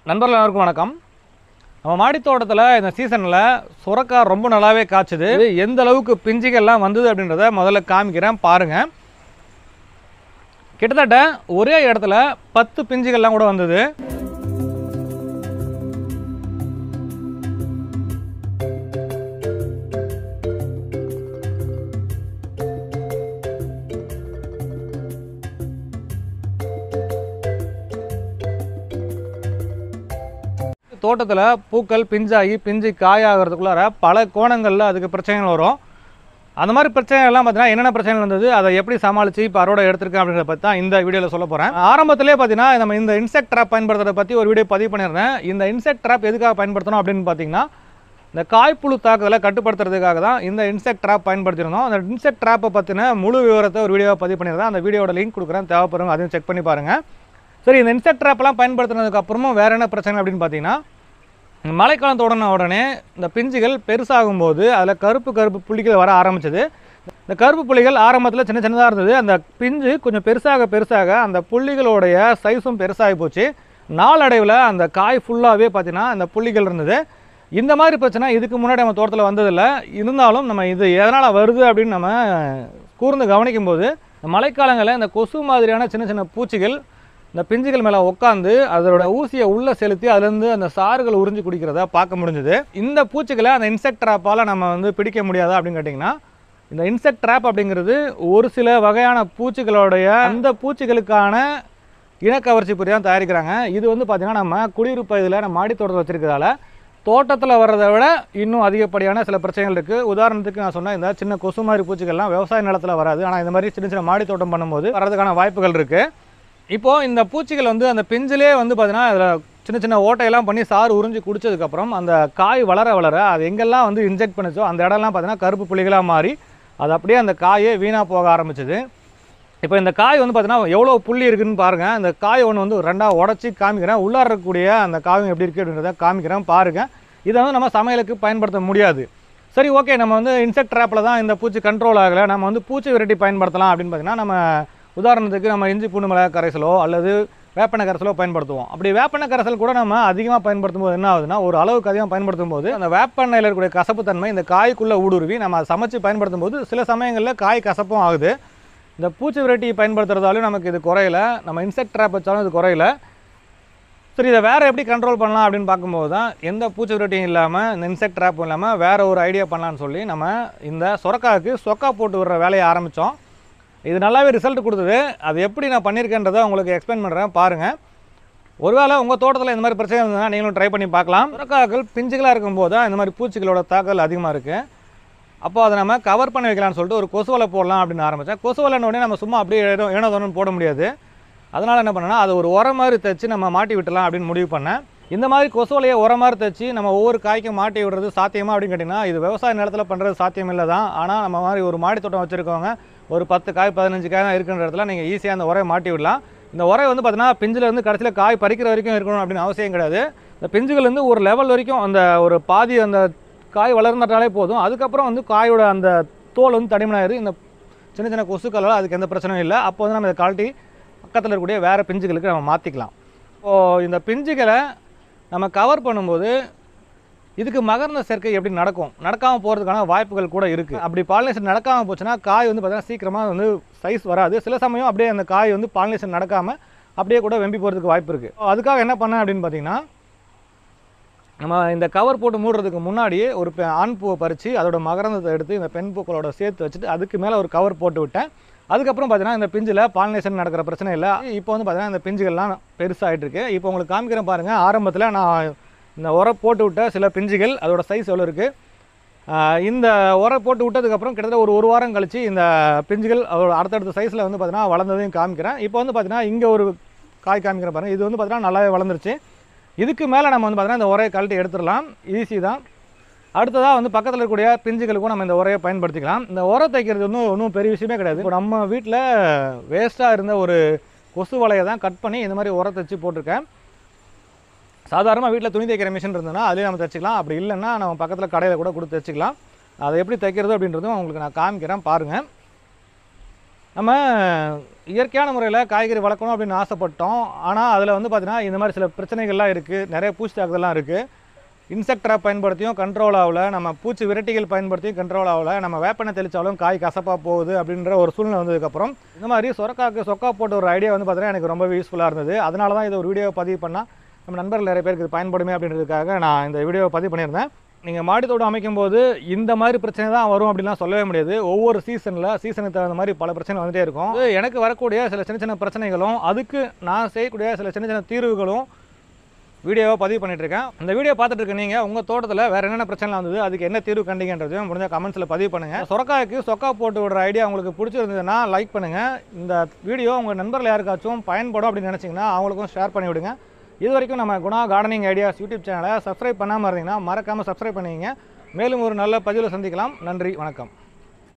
நண்பர்கள் எல்லாருக்கும் வணக்கம் நம்ம மாடித் தோட்டத்தில் இந்த சீசனில் சுரக்காய் ரொம்ப நல்லாவே காய்ச்சுது இது எந்த அளவுக்கு பிஞ்சுகள்லாம் வந்தது அப்படின்றத முதல்ல காமிக்கிறேன் பாருங்கள் கிட்டத்தட்ட ஒரே இடத்துல பத்து பிஞ்சுகள்லாம் கூட வந்தது தோட்டத்தில் பூக்கள் பிஞ்சாகி பிஞ்சு காயாகிறதுக்குள்ளார பல கோணங்களில் அதுக்கு பிரச்சனைகள் வரும் அந்த மாதிரி பிரச்சனைகள்லாம் பார்த்தீங்கன்னா என்னென்ன பிரச்சனைகள் வந்தது அதை எப்படி சமாளித்து இப்போ அறுவடை எடுத்திருக்கேன் அப்படின்றத பற்றி தான் இந்த வீடியோவில் சொல்ல போகிறேன் ஆரம்பத்திலே பார்த்தீங்கன்னா நம்ம இந்த இன்செக்ட் ட்ராப் பயன்படுத்துறதை பற்றி ஒரு வீடியோ பதிவு பண்ணியிருந்தேன் இந்த இன்செக்ட் ட்ராப் எதுக்காக பயன்படுத்தணும் அப்படின்னு பார்த்தீங்கன்னா இந்த காய்ப்புழு தாக்குதலை கட்டுப்படுத்துறதுக்காக தான் இந்த இன்செக்ட் ட்ராப் பயன்படுத்தியிருந்தோம் அந்த இன்செக்ட் ட்ராப்பை பற்றின முழு விவரத்தை ஒரு வீடியோவை பதிவு பண்ணியிருந்தேன் அந்த வீடியோட லிங்க் கொடுக்குறேன் தேவைப்படுறவங்க அதையும் செக் பண்ணி பாருங்கள் சரி இந்த இன்செக்ட் ட்ராப்லாம் பயன்படுத்தினதுக்கு அப்புறமும் வேறு என்ன பிரச்சனை அப்படின்னு பார்த்தீங்கன்னா மழைக்காலம் தொடங்கின உடனே இந்த பிஞ்சுகள் பெருசாகும்போது அதில் கருப்பு கருப்பு புள்ளிகள் வர ஆரம்பிச்சது இந்த கருப்பு புள்ளிகள் ஆரம்பத்தில் சின்ன சின்னதாக இருந்தது அந்த பிஞ்சு கொஞ்சம் பெருசாக பெருசாக அந்த புள்ளிகளுடைய சைஸும் பெருசாகி போச்சு நாளடைவில் அந்த காய் ஃபுல்லாகவே பார்த்தீங்கன்னா அந்த புள்ளிகள் இருந்தது இந்த மாதிரி பிரச்சனை இதுக்கு முன்னாடி நம்ம தோட்டத்தில் வந்ததில்லை இருந்தாலும் நம்ம இது எதனால் வருது அப்படின்னு நம்ம கூர்ந்து கவனிக்கும் போது இந்த மழைக்காலங்களில் இந்த கொசு மாதிரியான சின்ன சின்ன பூச்சிகள் இந்த பிஞ்சுகள் மேலே உட்காந்து அதோட ஊசியை உள்ளே செலுத்தி அதுலேருந்து அந்த சாறுகள் உறிஞ்சி குடிக்கிறத பார்க்க முடிஞ்சுது இந்த பூச்சிகளை அந்த இன்செக்ட் ட்ராப்பால் நம்ம வந்து பிடிக்க முடியாதா அப்படின்னு கேட்டிங்கன்னா இந்த இன்செக்ட் ட்ராப் அப்படிங்கிறது ஒரு சில வகையான பூச்சிகளுடைய அந்த பூச்சிகளுக்கான இனக்கவர்ச்சி பொறி தான் தயாரிக்கிறாங்க இது வந்து பார்த்திங்கன்னா நம்ம குடியிருப்பு இதில் நம்ம மாடி தோட்டத்தில் வச்சிருக்கிறதால தோட்டத்தில் வர்றதை விட இன்னும் அதிகப்படியான சில பிரச்சனைகள் இருக்குது உதாரணத்துக்கு நான் சொன்னேன் இந்த சின்ன கொசு மாதிரி பூச்சிகள்லாம் விவசாய நிலத்தில் வராது ஆனால் இந்த மாதிரி சின்ன சின்ன மாடி தோட்டம் பண்ணும்போது வர்றதுக்கான வாய்ப்புகள் இருக்குது இப்போது இந்த பூச்சிகள் வந்து அந்த பிஞ்சிலே வந்து பார்த்தீங்கன்னா அதில் சின்ன சின்ன ஓட்டையெல்லாம் பண்ணி சாறு உறிஞ்சி குடிச்சதுக்கப்புறம் அந்த காய் வளர வளர அது எங்கெல்லாம் வந்து இன்ஜெக்ட் பண்ணுச்சோ அந்த இடம்லாம் பார்த்தீங்கன்னா கருப்பு புள்ளிகளாக மாறி அது அப்படியே அந்த காயே வீணாக போக ஆரம்பிச்சது இப்போ இந்த காய் வந்து பார்த்தீங்கன்னா எவ்வளோ புள்ளி இருக்குன்னு பாருங்கள் அந்த காய் ஒன்று வந்து ரெண்டாக உடச்சி காமிக்கிறேன் உள்ளார இருக்கக்கூடிய அந்த காயும் எப்படி இருக்குது அப்படின்றத காமிக்கிறேன் பாருங்கள் இதை வந்து நம்ம சமையலுக்கு பயன்படுத்த முடியாது சரி ஓகே நம்ம வந்து இன்செக்ட் ட்ராப்பில் தான் இந்த பூச்சி கண்ட்ரோல் ஆகலை நம்ம வந்து பூச்சி விரட்டி பயன்படுத்தலாம் அப்படின்னு பார்த்தீங்கன்னா நம்ம உதாரணத்துக்கு நம்ம இஞ்சி பூண்டு மிளகாய் கரைசலோ அல்லது வேப்பெண்ணெய் கரைசலோ பயன்படுத்துவோம் அப்படி வேப்பெண்ணெய் கரைசல் கூட நம்ம அதிகமாக பயன்படுத்தும் போது என்ன ஆகுதுன்னா ஒரு அளவுக்கு அதிகமாக பயன்படுத்தும் போது அந்த வேப்பெண்ணெயில் இருக்கக்கூடிய கசப்பு தன்மை இந்த காய்க்குள்ளே ஊடுருவி நம்ம அதை சமைச்சு பயன்படுத்தும் போது சில சமயங்களில் காய் கசப்பும் ஆகுது இந்த பூச்சி விரட்டி பயன்படுத்துறதாலும் நமக்கு இது குறையல நம்ம இன்செக்ட் ட்ராப் வச்சாலும் இது குறையல சரி இதை வேறு எப்படி கண்ட்ரோல் பண்ணலாம் அப்படின்னு பார்க்கும்போது தான் எந்த பூச்சி விரட்டியும் இல்லாமல் இந்த இன்செக்ட் ட்ராப்பும் இல்லாமல் வேறு ஒரு ஐடியா பண்ணலான்னு சொல்லி நம்ம இந்த சொரக்காவுக்கு சொக்கா போட்டு விடுற வேலையை ஆரம்பித்தோம் இது நல்லாவே ரிசல்ட் கொடுத்தது அது எப்படி நான் பண்ணியிருக்கேன்றதை உங்களுக்கு எக்ஸ்பிளைன் பண்ணுறேன் பாருங்கள் ஒருவேளை உங்கள் தோட்டத்தில் இந்த மாதிரி பிரச்சனை இருந்ததுன்னா நீங்களும் ட்ரை பண்ணி பார்க்கலாம் சுரக்காக்கள் பிஞ்சுகளாக இருக்கும்போது தான் இந்த மாதிரி பூச்சிகளோட தாக்கல் அதிகமாக இருக்குது அப்போ அதை நம்ம கவர் பண்ணி வைக்கலாம்னு சொல்லிட்டு ஒரு கொசு வலை போடலாம் அப்படின்னு ஆரம்பித்தேன் கொசு வலைன்னு உடனே நம்ம சும்மா அப்படியே ஏனோ ஏனோ தானோன்னு போட முடியாது அதனால் என்ன பண்ணேன்னா அது ஒரு உரம் மாதிரி தைச்சு நம்ம மாட்டி விட்டலாம் அப்படின்னு முடிவு பண்ணேன் இந்த மாதிரி கொசு வலையை உரம் மாதிரி தைச்சு நம்ம ஒவ்வொரு காய்க்கும் மாட்டி விடுறது சாத்தியமா அப்படின்னு கேட்டிங்கன்னா இது விவசாய நிலத்தில் பண்ணுறது சாத்தியம் இல்லை தான் ஆனால் நம்ம மாதிரி ஒரு மாடி தோட்டம் வச்சுருக்கவங்க ஒரு பத்து காய் பதினஞ்சு காய் தான் இருக்குன்ற இடத்துல நீங்கள் ஈஸியாக அந்த உரையை மாட்டி விடலாம் இந்த உரை வந்து பார்த்தீங்கன்னா பிஞ்சில் இருந்து கடைசியில் காய் பறிக்கிற வரைக்கும் இருக்கணும் அப்படின்னு அவசியம் கிடையாது இந்த பிஞ்சுகள் இருந்து ஒரு லெவல் வரைக்கும் அந்த ஒரு பாதி அந்த காய் வளர்ந்துட்டாலே போதும் அதுக்கப்புறம் வந்து காயோட அந்த தோல் வந்து தடிமனாயிரு இந்த சின்ன சின்ன கொசுக்களால் அதுக்கு எந்த பிரச்சனையும் இல்லை அப்போ வந்து நம்ம இதை கழட்டி பக்கத்தில் இருக்கக்கூடிய வேறு பிஞ்சுகளுக்கு நம்ம மாற்றிக்கலாம் இப்போது இந்த பிஞ்சுகளை நம்ம கவர் பண்ணும்போது இதுக்கு மகர்ந்த சேர்க்கை எப்படி நடக்கும் நடக்காமல் போகிறதுக்கான வாய்ப்புகள் கூட இருக்குது அப்படி பாலினேஷன் நடக்காமல் போச்சுன்னா காய் வந்து பார்த்தீங்கன்னா சீக்கிரமாக வந்து சைஸ் வராது சில சமயம் அப்படியே அந்த காய் வந்து பாலினேஷன் நடக்காமல் அப்படியே கூட வெம்பி போகிறதுக்கு வாய்ப்பு இருக்குது அதுக்காக என்ன பண்ணேன் அப்படின்னு பார்த்தீங்கன்னா நம்ம இந்த கவர் போட்டு மூடுறதுக்கு முன்னாடியே ஒரு பெ- ஆண் பூவை பறித்து அதோட மகரந்தத்தை எடுத்து இந்த பெண் பூக்களோட சேர்த்து வச்சுட்டு அதுக்கு மேலே ஒரு கவர் போட்டு விட்டேன் அதுக்கப்புறம் பார்த்தீங்கன்னா இந்த பிஞ்சில் பாலினேஷன் நடக்கிற பிரச்சனை இல்லை இப்போ வந்து பார்த்தீங்கன்னா இந்த பிஞ்சுகள்லாம் பெருசாகிட்டு இருக்கு இப்போ உங்களுக்கு காமிக்கிறேன் பாருங்கள் ஆரம்பத்தில் நான் இந்த உரை போட்டு விட்ட சில பிஞ்சுகள் அதோட சைஸ் எவ்வளோ இருக்குது இந்த உரை போட்டு விட்டதுக்கப்புறம் கிட்டத்தட்ட ஒரு ஒரு வாரம் கழிச்சு இந்த பிஞ்சுகள் அதோட அடுத்தடுத்த சைஸில் வந்து பார்த்தீங்கன்னா வளர்ந்ததையும் காமிக்கிறேன் இப்போ வந்து பார்த்தீங்கன்னா இங்கே ஒரு காய் காமிக்கிறேன் பாருங்கள் இது வந்து பார்த்தீங்கன்னா நல்லாவே வளர்ந்துருச்சு இதுக்கு மேலே நம்ம வந்து பார்த்தீங்கன்னா இந்த உரையை கழட்டி எடுத்துடலாம் ஈஸி தான் அடுத்ததாக வந்து பக்கத்தில் இருக்கக்கூடிய பிஞ்சுகளுக்கும் நம்ம இந்த உரையை பயன்படுத்திக்கலாம் இந்த உரை தைக்கிறது வந்து ஒன்றும் பெரிய விஷயமே கிடையாது இப்போ நம்ம வீட்டில் வேஸ்ட்டாக இருந்த ஒரு கொசு வலையை தான் கட் பண்ணி இந்த மாதிரி உரை தைச்சு போட்டிருக்கேன் சாதாரணமாக வீட்டில் துணி தைக்கிற மிஷின் இருந்ததுன்னா அதுலேயே நம்ம தைச்சிக்கலாம் அப்படி இல்லைன்னா நம்ம பக்கத்தில் கடையில் கூட கொடுத்து தைச்சிக்கலாம் அதை எப்படி தைக்கிறது அப்படின்றதும் உங்களுக்கு நான் காமிக்கிறேன் பாருங்கள் நம்ம இயற்கையான முறையில் காய்கறி வளர்க்கணும் அப்படின்னு ஆசைப்பட்டோம் ஆனால் அதில் வந்து பார்த்தீங்கன்னா இந்த மாதிரி சில பிரச்சனைகள்லாம் இருக்குது நிறைய பூச்சி தாக்குதல்லாம் இருக்குது இன்செக்ட் ட்ராப் பயன்படுத்தியும் கண்ட்ரோல் ஆகல நம்ம பூச்சி விரட்டிகள் பயன்படுத்தியும் கண்ட்ரோல் ஆகல நம்ம வேப்பனை தெளித்தாலும் காய் கசப்பாக போகுது அப்படின்ற ஒரு சூழ்நிலை வந்ததுக்கப்புறம் இந்த மாதிரி சொரக்காக்கு சொக்கா போட்ட ஒரு ஐடியா வந்து பார்த்தீங்கன்னா எனக்கு ரொம்ப யூஸ்ஃபுல்லாக இருந்தது அதனால தான் இதை ஒரு வீடியோ பதிவு பண்ணால் நம்ம நண்பர்கள் நிறைய பேருக்கு இது பயன்படுமே அப்படின்றதுக்காக நான் இந்த வீடியோவை பதிவு பண்ணியிருந்தேன் நீங்கள் மாடி தோட்டம் அமைக்கும் போது இந்த மாதிரி பிரச்சனை தான் வரும் அப்படின்லாம் சொல்லவே முடியாது ஒவ்வொரு சீசனில் சீசனுக்கு தகுந்த மாதிரி பல பிரச்சனை வந்துட்டே இருக்கும் இது எனக்கு வரக்கூடிய சில சின்ன சின்ன பிரச்சனைகளும் அதுக்கு நான் செய்யக்கூடிய சில சின்ன சின்ன தீர்வுகளும் வீடியோவை பதிவு பண்ணிட்டு இருக்கேன் இந்த வீடியோ பார்த்துட்டு இருக்க நீங்கள் உங்கள் தோட்டத்தில் வேறு என்னென்ன பிரச்சனை வந்தது அதுக்கு என்ன தீர்வு கண்டீங்கன்றதையும் முடிஞ்ச கமெண்ட்ஸில் பதிவு பண்ணுங்கள் சொரக்காய்க்கு சொக்கா போட்டு விடுற ஐடியா உங்களுக்கு பிடிச்சிருந்ததுன்னா லைக் பண்ணுங்கள் இந்த வீடியோ உங்கள் நண்பர்கள் யாருக்காச்சும் பயன்படும் அப்படின்னு நினச்சிங்கன்னா அவங்களுக்கும் ஷேர் பண்ணி விடுங்க இது வரைக்கும் நம்ம குணா கார்டனிங் ஐடியாஸ் யூடியூப் சேனலை சப்ஸ்கிரைப் பண்ணாமல் இருந்தீங்கன்னா மறக்காமல் சப்ஸ்கிரைப் பண்ணிங்க மேலும் ஒரு நல்ல பதிவில் சந்திக்கலாம் நன்றி வணக்கம்